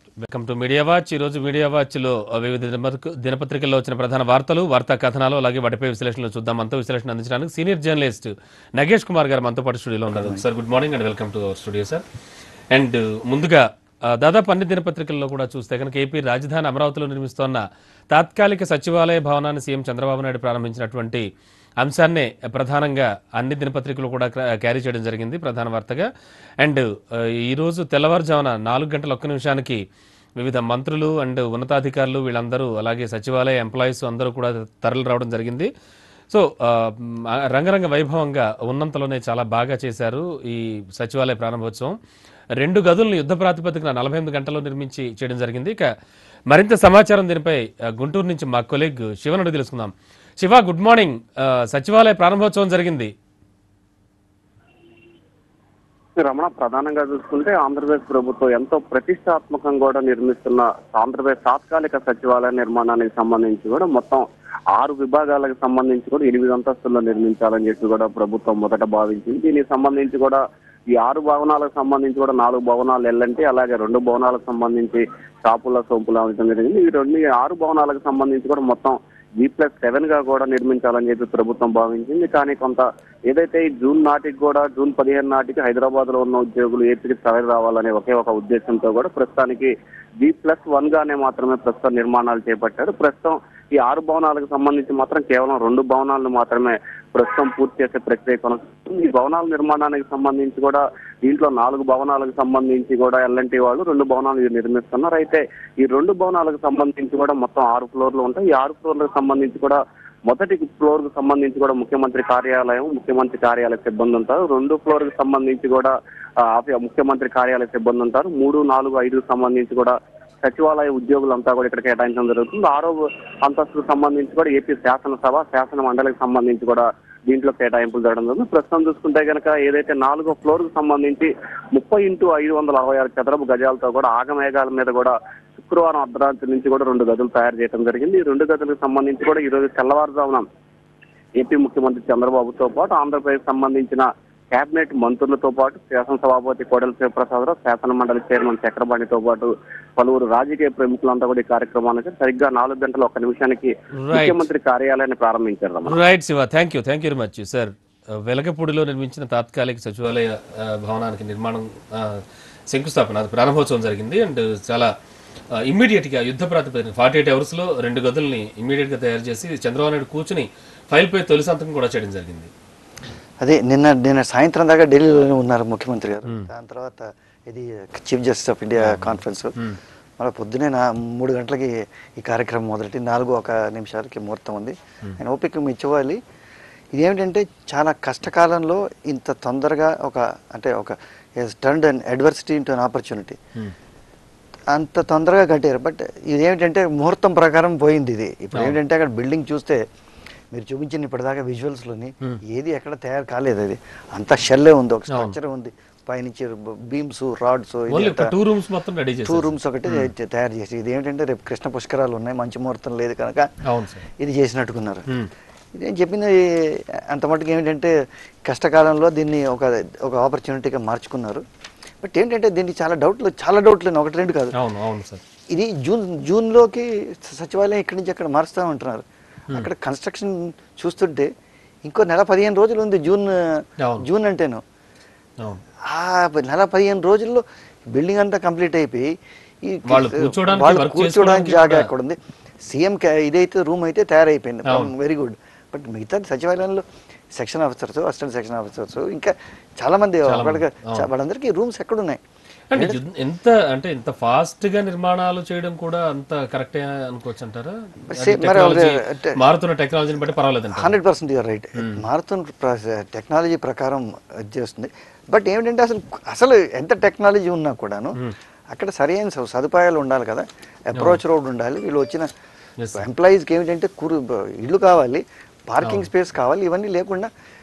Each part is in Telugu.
వెల్కమ్ టు మీడియా వాచ్ ఈ రోజు మీడియా వాచ్ లో వివిధ దినపత్రిక- దినపత్రికల్లో వచ్చిన ప్రధాన వార్తలు వార్తా కథనాలు అలాగే వాటిపై విశ్లేషణలు చూద్దాం మనతో విశ్లేషణ అందించడానికి సీనియర్ జర్నలిస్ట్ నగేష్ కుమార్ గారు మనతో పాటు స్టూడియోలో ఉన్నారు sir good morning and welcome to our studio sir and ముందుగా ఆ, దాదాపు అన్ని దినపత్రికల్లో కూడా చూస్తే కనుక ఏపీ రాజధాని అమరావతిలో నిర్మిస్తోన్న తాత్కాలిక సచివాలయ భవనాన్ని సీఎం చంద్రబాబు నాయుడు ప్రారంభించినటువంటి అంశాన్నే ప్రధానంగా అన్ని దినపత్రికలు కూడా క్రా- క్యారీ చేయడం జరిగింది ప్రధాన వార్తగా అండ్ ఆ, ఈరోజు తెల్లవారుజామున నాలుగు గంటల ఒక్క నిమిషానికి వివిధ మంత్రులు అండ్ ఉన్నతాధికారులు వీళ్ళందరూ అలాగే సచివాలయ ఎంప్లాయీస్ అందరూ కూడా తరలి రావడం జరిగింది సో ఆ, మ్, ఆ, రంగరంగ వైభవంగా ఉన్నంతలోనే చాలా బాగా చేశారు ఈ సచివాలయ ప్రారంభోత్సవం రెండు గదులను యుద్ధ ప్రాతిపదికన నలభై ఎనిమిది గంటల్లో నిర్మించి చేయడం జరిగింది ఇక మరింత సమాచారం దీనిపై ఆ, గుంటూరు నుంచి మా కొలీగ్ శివనుడు తెలుసుకుందాం శివ గుడ్ మార్నింగ్ ఆ, సచివాలయ ప్రారంభోత్సవం జరిగింది రమణ ప్రధానంగా చూసుకుంటే ఆంధ్రప్రదేశ్ ప్రభుత్వం ఎంతో ప్రతిష్టాత్మకంగా కూడా నిర్మిస్తున్న ఆంధ్రప్రదేశ్ తాత్కాలిక సచివాలయ నిర్మాణానికి సంబంధించి కూడా మొత్తం ఆరు విభాగాలకు సంబంధించి కూడా ఎనిమిది అంతస్తుల్లో నిర్మించాలని చెప్పి కూడా ప్రభుత్వం మొదట భావించింది దీనికి సంబంధించి కూడా ఈ ఆరు భవనాలకు సంబంధించి కూడా నాలుగు భవనాలు ఎల్లంటే అలాగే రెండు భవనాలకు సంబంధించి షాపుల సోంపులు అవడం జరిగింది ఈ రెండు ఈ ఆరు భవనాలకు సంబంధించి కూడా మొత్తం జీ ప్లస్ సెవెన్ గా కూడా నిర్మించాలని చెప్పి ప్రభుత్వం భావించింది కానీ కొంత ఏదైతే ఈ జూన్ నాటికి కూడా జూన్ పదిహేను నాటికి హైదరాబాద్ లో ఉన్న ఉద్యోగులు ఏపీకి తరలి రావాలనే ఒకే ఒక ఉద్దేశంతో కూడా ప్రస్తుతానికి జీ ప్లస్ వన్ గానే మాత్రమే ప్రస్తుతం నిర్మాణాలు చేపట్టారు ప్రస్తుతం ఈ ఆరు భవనాలకు సంబంధించి మాత్రం కేవలం రెండు భవనాలను మాత్రమే ప్రస్తుతం పూర్తి చేసే ప్రక్రియ కొనసాగుతుంది ఈ భవనాల నిర్మాణానికి సంబంధించి కూడా దీంట్లో నాలుగు భవనాలకు సంబంధించి కూడా ఎల్ఎన్టీ వాళ్ళు రెండు భవనాలు నిర్మిస్తున్నారు అయితే ఈ రెండు భవనాలకు సంబంధించి కూడా మొత్తం ఆరు ఫ్లోర్లు ఉంటాయి ఈ ఆరు ఫ్లోర్లకు సంబంధించి కూడా మొదటి ఫ్లోర్ కు సంబంధించి కూడా ముఖ్యమంత్రి కార్యాలయం ముఖ్యమంత్రి కార్యాలయ సిబ్బంది ఉంటారు రెండు ఫ్లోర్ కు సంబంధించి కూడా ఆ, ఆఫీ- ముఖ్యమంత్రి కార్యాలయ సిబ్బంది ఉంటారు మూడు నాలుగు ఐదుకు సంబంధించి కూడా సచివాలయ ఉద్యోగులంతా కూడా ఇక్కడ కేటాయించడం జరుగుతుంది ఆరో అంతస్తుకు సంబంధించి కూడా ఏపీ శాసనసభ శాసన మండలికి సంబంధించి కూడా దీంట్లో కేటాయింపులు జరగడం జరుగుతుంది ప్రస్తుతం చూసుకుంటే కనుక ఏదైతే నాలుగో ఫ్లోర్ కు సంబంధించి ముప్పై ఇంటూ ఐదు వందల అరవై ఆరు చదరపు గజాలతో కూడా ఆగమేఘాల మీద కూడా శుక్రవారం అర్ధరాత్రి నుంచి కూడా రెండు గదులు తయారు చేయడం జరిగింది ఈ రెండు గదులకు సంబంధించి కూడా ఈ రోజు తెల్లవారుజామున ఏపీ ముఖ్యమంత్రి చంద్రబాబుతో పాటు ఆంధ్రప్రదేశ్ సంబంధించిన కేబినెట్ మంత్రులతో పాటు శాసనసభాపతి కోడెల శివప్రసాదరావు శాసన మండలి చైర్మన్ చక్రపాణితో పాటు పలువురు రాజకీయ ప్రముఖులంతా కూడా ఈ కార్యక్రమానికి సరిగ్గా నాలుగు గంటల ఒక్క నిమిషానికి ముఖ్యమంత్రి కార్యాలయాన్ని ప్రారంభించారు Ramana right Shiva thank you thank you very much sir వెలగపూడిలో నిర్మించిన తాత్కాలిక సచివాలయ ఆ, భవనానికి నిర్మాణం ఆ, శంకుస్థాపన అది ప్రారంభోత్సవం జరిగింది అండ్ చాలా ఇమ్మీడియట్ గా యుద్ధ ప్రాతిపదికన ఫార్టీ ఎయిట్ అవర్స్ లో రెండు గదుల్ని ఇమ్మీడియట్ గా తయారు చేసి చంద్రబాబు నాయుడు కూర్చుని ఫైల్ పై తొలి సంతకం కూడా చేయడం జరిగింది అదే నిన్న నిన్న సాయంత్రం దాకా ఢిల్లీలోనే ఉన్నారు ముఖ్యమంత్రి గారు దాని తర్వాత ఇది chief justice of India conference మళ్ళీ పొద్దునే నా మూడు గంటలకి ఈ కార్యక్రమం మొదటి నాలుగు ఒక నిమిషాలకి ముహూర్తం ఉంది ఆయన ఓపిక మెచ్చుకోవాలి ఇదేమిటంటే చాలా కష్టకాలంలో ఇంత తొందరగా ఒక అంటే ఒక turn and adversity into an opportunity అంత తొందరగా కట్టారు బట్ ఇదేమిటంటే ముహూర్తం ప్రకారం పోయింది ఇది ఇప్పుడు ఏంటంటే అక్కడ బిల్డింగ్ చూస్తే మీరు చూపించిన ఇప్పటిదాకా విజువల్స్లోని ఏది ఎక్కడ తయారు కాలేదు అది అంత షెల్లే ఉంది ఒక స్ట్రక్చర్ ఉంది పైనుంచి beams rods only two rooms మొత్తం రెడీ టూ చేశారు రూమ్స్ ఒకటి తయారు చేసి ఇది ఏంటంటే రేపు కృష్ణ పుష్కరాలు ఉన్నాయి మంచి ముహూర్తం లేదు కనుక అవును సార్ ఇది చేసినట్టుకున్నారు Hmm. ఇదేం చెప్పింది అంత మటుకు ఏమిటంటే కష్టకాలంలో దీన్ని ఒక ఒక ఆపర్చునిటీగా మార్చుకున్నారు బట్ ఏంటంటే దీనికి చాలా డౌట్లు చాలా డౌట్లు ఒకటి రెండు కాదు అవును అవును సార్ ఇది జూన్ జూన్లోకి సచివాలయం ఇక్కడి నుంచి అక్కడ మారుస్తూ ఉంటున్నారు అక్కడ కన్స్ట్రక్షన్ చూస్తుంటే ఇంకో నెల పదిహేను రోజులు ఉంది జూన్ అవును. జూన్ అంటేను అవును ఆ నెల పదిహేను రోజుల్లో బిల్డింగ్ అంతా కంప్లీట్ అయిపోయి ఈ వాళ్ళు కూర్చోడానికి, వాళ్ళు work కూర్చోడానికి చేసుకోవడానికి జాగా కూడా- ఎక్కడ ఉంది సీఎం ఇదైతే రూమ్ అయితే తయారైపోయింది వెరీ గుడ్ బట్ మిగతా సచివాలయంలో section officers assistant section officers ఇంకా చాలా మంది ఒకళ్ళకి వాళ్ళందరికీ రూమ్స్ ఎక్కడున్నాయి అంటే యుద్ధ- ఎంత అంటే ఇంత ఫాస్ట్ గా నిర్మాణాలు చేయడం కూడా అంత కరెక్టే అనుకోవచ్చు అంటారా సే- మరి టెక్నాలజీ అంటే- మారుతున్న టెక్నాలజీని బట్టి పర్వాలేదంట హండ్రెడ్ పర్సెంట్ యూర్ రైట్ మారుతున్న టెక్నాలజీ ప్రకారం ఇది చేస్తుంది బట్ ఏమిటంటే అసలు అసలు ఎంత టెక్నాలజీ ఉన్నా కూడాను అక్కడ సరైన స- సదుపాయాలు ఉండాలి కదా అప్రోచ్ రోడ్ ఉండాలి వీళ్ళు వచ్చిన ఎంప్లాయీస్కి ఏమిటంటే కురు ఇల్లు కావాలి పార్కింగ్ స్పేస్ కావాలి ఇవన్నీ లేకుండా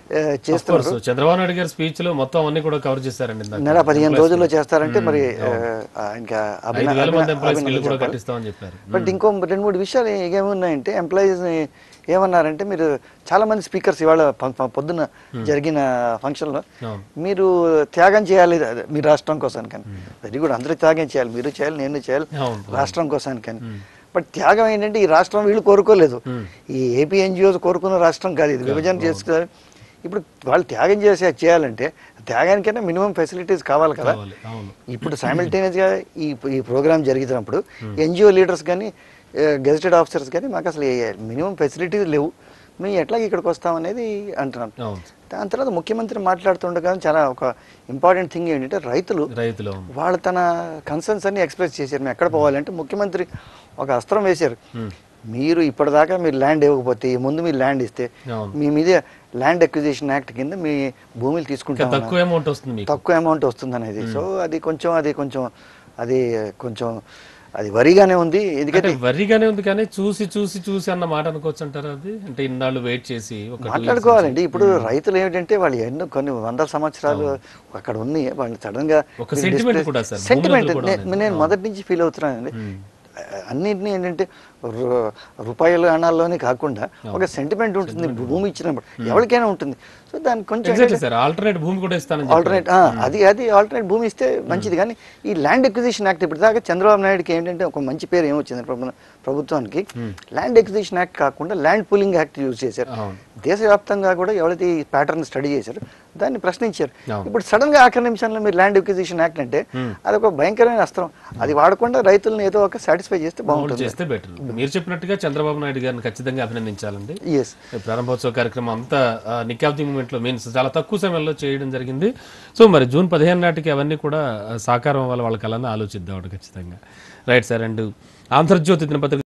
ఆ, చేస్తున్నారు కోర్స్ చంద్రబాబు నాయుడు గారి స్పీచ్ లో మొత్తం అన్ని కూడా కవర్ చేశారండి ఇందాక. నెల పదిహేను రోజుల్లో చేస్తారంటే మరి ఆ, ఆయనకి ఐదు అభిన- వేల మంది అభిన- ఎంప్లాయీస్ అభినందనలు ఇల్లు కూడా చెప్పాలి. కట్టిస్తామని చెప్పారు బట్ ఇంకో రెండు మూడు విషయాలు ఏమున్నాయంటే ఎంప్లాయీస్ని ఏమన్నారంటే మీరు చాలా మంది స్పీకర్స్ ఇవాళ ప- ప- పొద్దున్న జరిగిన ఫంక్షన్లో అవును. మీరు త్యాగం చేయాలి అదే, మీ రాష్ట్రం కోసం కానీ వెరీ గుడ్ అందరూ త్యాగం చేయాలి మీరు చేయాలి నేను చేయాలి అవును. రాష్ట్రం కోసం కానీ బట్ త్యాగం ఏంటంటే ఈ రాష్ట్రం వీళ్ళు కోరుకోలేదు ఈ ఏపీ ఎన్జిఓస్ కోరుకున్న రాష్ట్రం కాదు ఇది విభజన చేసుకోవాలి ఇప్పుడు వాళ్ళు త్యాగం చేసి చేయాలంటే త్యాగానికైనా మినిమం ఫెసిలిటీస్ కావాలి కదా కావాలి అవును ఇప్పుడు సైమిల్టేనియస్గా ఈ ఈ ప్రోగ్రామ్ జరుగుతున్నప్పుడు ఎన్జిఓ లీడర్స్ కానీ గెజిటెడ్ ఆఫీసర్స్ కానీ మాకు అసలు మినిమం ఫెసిలిటీస్ లేవు మేము ఎట్లా ఇక్కడికి వస్తామనేది అంటున్నాం అవును దాని తర్వాత ముఖ్యమంత్రి మాట్లాడుతుండగా చాలా ఒక ఇంపార్టెంట్ థింగ్ ఏంటంటే రైతులు రైతులు అవును వాళ్ళు తన కన్సర్న్స్ అన్ని ఎక్స్ప్రెస్ చేశారు మేము ఎక్కడ పోవాలంటే ముఖ్యమంత్రి ఒక అస్త్రం వేశారు మీరు ఇప్పటిదాకా మీరు ల్యాండ్ ఇవ్వకపోతే ఈ ముందు మీరు ల్యాండ్ ఇస్తే అవును. మీ మీద ల్యాండ్ అక్విజిషన్ యాక్ట్ కింద మీ భూములు ఇంకా తీసుకుంటాం తక్కువ అమౌంట్ వస్తుంది మీకు తక్కువ అమౌంట్ వస్తుంది అనేది సో అది కొంచెం అది కొంచెం అది కొంచెం అది వరిగానే ఉంది ఎందుకంటే అంటే వరిగానే ఉంది కానీ చూసి చూసి చూసి అన్న మాట అనుకోవచ్చు అంటారా అది అంటే ఇన్నాళ్ళు వెయిట్ చేసి ఒక two years మాట్లాడుకోవాలండి ఇప్పుడు రైతులు ఏమిటంటే వాళ్ళు ఎన్నో కొన్ని వందల సంవత్సరాలు అక్కడ ఉన్నాయి వాళ్ళు సడన్ గా ఒక sentiment కూడా సార్, భూముల సెంటిమెంట్ మీద కూడా ఉంది. నేను మొదటి నుంచి ఫీల్ అవుతున్నానండి అన్నింటినీ ఏంటంటే రు- రూపాయల అణాల్లోనే కాకుండా ఒక సెంటిమెంట్ ఉంటుంది భూమి ఇచ్చినప్పుడు ఎవరికైనా ఉంటుంది సో దానికి కొంచెం ఎగ్జాక్ట్లీ సార్ ఆల్టర్నేట్ భూమి కూడా ఇస్తానని చెప్పారు. ఆల్టర్నేట్ అది అది ఆల్టర్నేట్ భూమి ఇస్తే మంచిది కానీ ఈ ల్యాండ్ ఎక్విజిషన్ యాక్ట్ ఇప్పుడు దాకా చంద్రబాబు నాయుడుకి ఏంటంటే ఒక మంచి పేరు ఏమొచ్చింది ప్రభు- ప్రభుత్వానికి ల్యాండ్ ఎక్విజిషన్ యాక్ట్ కాకుండా ల్యాండ్ పూలింగ్ యాక్ట్ యూజ్ చేశారు అవును. దేశవ్యాప్తంగా కూడా ఎవరైతే ఈ ప్యాటర్న్ స్టడీ చేశారు దాన్ని ప్రశ్నించారు అవును. ఇప్పుడు సడన్ గా ఆఖరి నిమిషంలో మీరు ల్యాండ్ ఎక్విజిషన్ యాక్ట్ అంటే అది ఒక భయంకరమైన అస్త్రం అది వాడకుండా రైతులను ఏదో ఒక సాటిస్ఫై చేస్తే అమలు బాగుంటుంది చేస్తే బెటర్ మీరు చెప్పినట్టుగా చంద్రబాబు నాయుడు గారిని ఖచ్చితంగా అభినందించాలండి ఎస్ ప్రారంభోత్సవ కార్యక్రమం అంతా నిక్ ఆఫ్ ది మూమెంట్ లో మీన్స్ చాలా తక్కువ సమయంలో చేయడం జరిగింది సో మరి జూన్ పదిహేను నాటికి అవన్నీ కూడా ఆ, సాకారం అవ్వాలి వాళ్ళ కళని ఆలోచిద్దాం ఖచ్చితంగా రైట్ సార్ అండ్ ఆంధ్రజ్యోతి దినపత్రిక